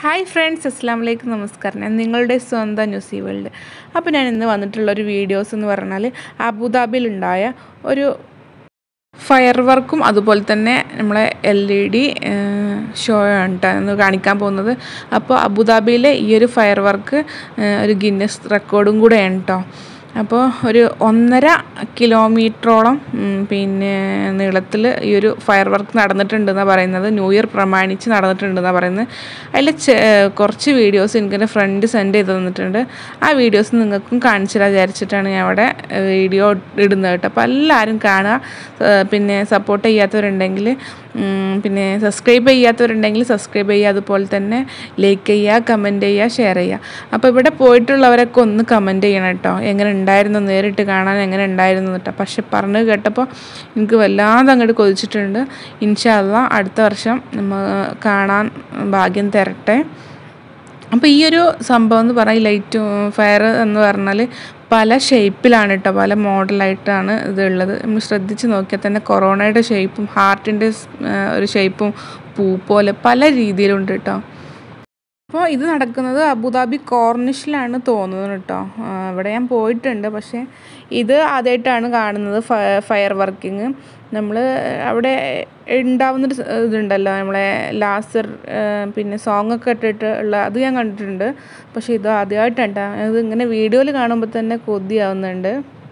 Hi friends അസ്സാം വലൈക്കും നമസ്കാരം ഞാൻ നിങ്ങളുടെ സ്വന്തം ന്യൂസി വേൾഡ് അപ്പോൾ ഞാൻ ഇന്ന് വന്നിട്ടുള്ള ഒരു വീഡിയോസ് എന്ന് പറഞ്ഞാൽ അബുദാബിയിലുണ്ടായ ഒരു ഫയർ വർക്കും അതുപോലെ തന്നെ നമ്മളെ എൽ ഇ ഡി ഷോ ആണ് ട്ടോ ഇന്ന് കാണിക്കാൻ പോകുന്നത് അപ്പോൾ അബുദാബിയിലെ ഈ ഒരു ഫയർ വർക്ക് ഒരു ഗിന്നസ് റെക്കോർഡും കൂടെയാണ് കേട്ടോ അപ്പോൾ ഒരു ഒന്നര കിലോമീറ്ററോളം ഉം, പിന്നെ നീളത്തിൽ ഈ ഒരു ഫയർ വർക്ക് നടന്നിട്ടുണ്ടെന്നാണ് പറയുന്നത് ന്യൂ ഇയർ പ്രമാണിച്ച് നടന്നിട്ടുണ്ടെന്നാണ് പറയുന്നത് അതിൽ കുറച്ച് വീഡിയോസ് എനിക്കെൻ്റെ ഫ്രണ്ട് സെൻഡ് ചെയ്ത് തന്നിട്ടുണ്ട് ആ വീഡിയോസ് നിങ്ങൾക്കും കാണിച്ചു തരാൻ വിചാരിച്ചിട്ടാണ് ഞാൻ അവിടെ വീഡിയോ ഇടുന്നത് കേട്ടോ അപ്പോൾ എല്ലാവരും കാണുക ഏഹ് പിന്നെ സപ്പോർട്ട് ചെയ്യാത്തവരുണ്ടെങ്കിൽ ഉം, പിന്നെ സബ്സ്ക്രൈബ് ചെയ്യാത്തവരുണ്ടെങ്കിൽ സബ്സ്ക്രൈബ് ചെയ്യുക അതുപോലെ തന്നെ ലൈക്ക് ചെയ്യുക കമൻറ്റ് ചെയ്യുക ഷെയർ ചെയ്യുക അപ്പോൾ ഇവിടെ പോയിട്ടുള്ളവരൊക്കെ ഒന്ന് കമൻറ്റ് ചെയ്യണം കേട്ടോ എങ്ങനെ ഉണ്ടായിരുന്നു നേരിട്ട് കാണാൻ എങ്ങനെ ഉണ്ടായിരുന്നു കേട്ടോ പക്ഷെ പറഞ്ഞു കേട്ടപ്പോൾ എനിക്ക് വല്ലാതെ അങ്ങോട്ട് കൊതിച്ചിട്ടുണ്ട് ഇൻഷാല്ല അടുത്ത വർഷം നമ്മ കാണാൻ ഭാഗ്യം തരട്ടെ അപ്പോൾ ഈ ഒരു സംഭവം എന്ന് പറഞ്ഞാൽ ഈ ലൈറ്റ് ഫയർ എന്ന് പറഞ്ഞാൽ പല ഷേപ്പിലാണ് കേട്ടോ പല മോഡലായിട്ടാണ് ഇത് ഉള്ളത് നമ്മൾ ശ്രദ്ധിച്ച് നോക്കിയാൽ തന്നെ കൊറോണയുടെ ഷേപ്പും ഹാർട്ടിൻ്റെ ഒരു ഷേപ്പും പൂ പോലെ പല രീതിയിലുണ്ട് കേട്ടോ അപ്പോൾ ഇത് നടക്കുന്നത് അബുദാബി കോർണിഷിലാണ് തോന്നുന്നത് കേട്ടോ ആ, ഇവിടെ ഞാൻ പോയിട്ടുണ്ട് പക്ഷേ ഇത് ആദ്യമായിട്ടാണ് കാണുന്നത് ഫ- ഫയർ വർക്കിംഗ് നമ്മൾ അവിടെ ഉണ്ടാവുന്നൊരു സ- ഇതുണ്ടല്ലോ നമ്മളെ ലാസർ ആ, പിന്നെ സോങ് ഒക്കെ ഇട്ടിട്ട് ഉള്ള അത് ഞാൻ കണ്ടിട്ടുണ്ട് പക്ഷേ ഇത് ആദ്യമായിട്ടാണ് ട്ടോ. ഇത് ഇങ്ങനെ വീഡിയോയിൽ കാണുമ്പോൾ തന്നെ കൊതിയാവുന്നുണ്ട്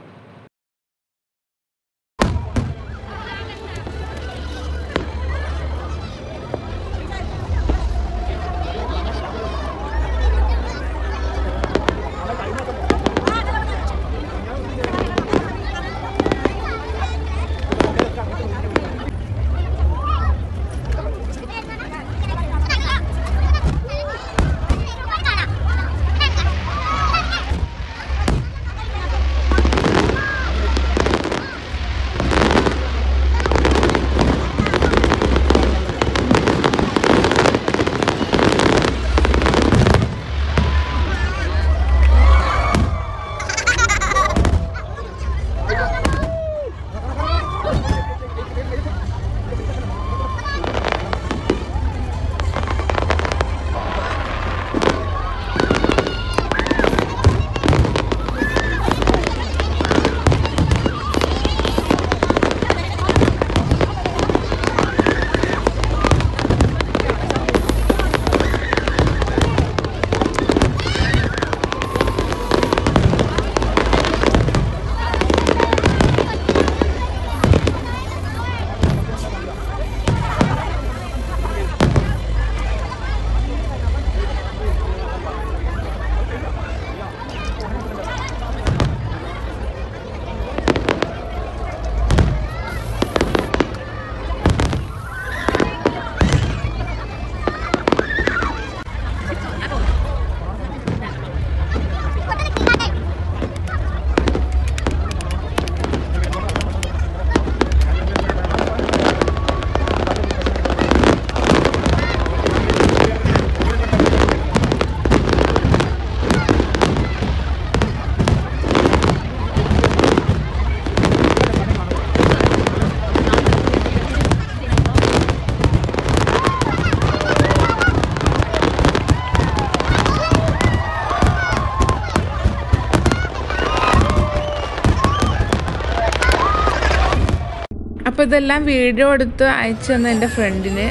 അപ്പോൾ ഇതെല്ലാം വീഡിയോ എടുത്ത് അയച്ചു തന്ന എൻ്റെ ഫ്രണ്ടിന്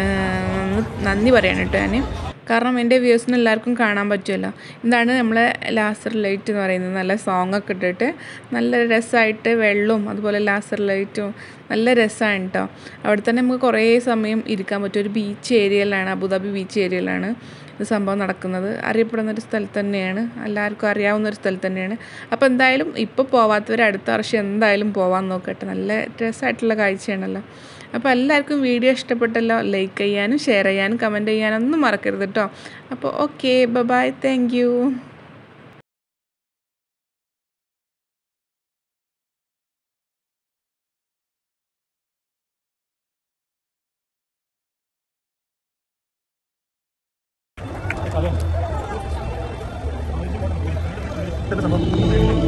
നന്ദി പറയാണ് കേട്ടോ ഞാൻ കാരണം എൻ്റെ വ്യൂസിന് എല്ലാവർക്കും കാണാൻ പറ്റുമല്ലോ ഇതാണ് നമ്മളെ ലാസർ ലൈറ്റ് എന്ന് പറയുന്നത് നല്ല സോങ് ഒക്കെ ഇട്ടിട്ട് നല്ല രസമായിട്ട് വെള്ളവും അതുപോലെ ലാസർ ലൈറ്റും നല്ല രസമാണ് കേട്ടോ അവിടെ തന്നെ നമുക്ക് കുറേ സമയം ഇരിക്കാൻ പറ്റും ഒരു ബീച്ച് ഏരിയയിലാണ് അബുദാബി ബീച്ച് ഏരിയയിലാണ് ഇത് സംഭവം നടക്കുന്നത് അറിയപ്പെടുന്ന ഒരു സ്ഥലത്ത് തന്നെയാണ് എല്ലാവർക്കും അറിയാവുന്ന ഒരു സ്ഥലത്ത് തന്നെയാണ് അപ്പോൾ എന്തായാലും ഇപ്പോൾ പോവാത്തവർ അടുത്ത വർഷം എന്തായാലും പോവാൻ നോക്കട്ടെ നല്ല രസമായിട്ടുള്ള കാഴ്ചയാണല്ലോ അപ്പോൾ എല്ലാവർക്കും വീഡിയോ ഇഷ്ടപ്പെട്ടല്ലോ ലൈക്ക് ചെയ്യാനും ഷെയർ ചെയ്യാനും കമൻറ്റ് ചെയ്യാനും ഒന്നും മറക്കരുത് കേട്ടോ അപ്പോൾ okay bye thank you Kita sama.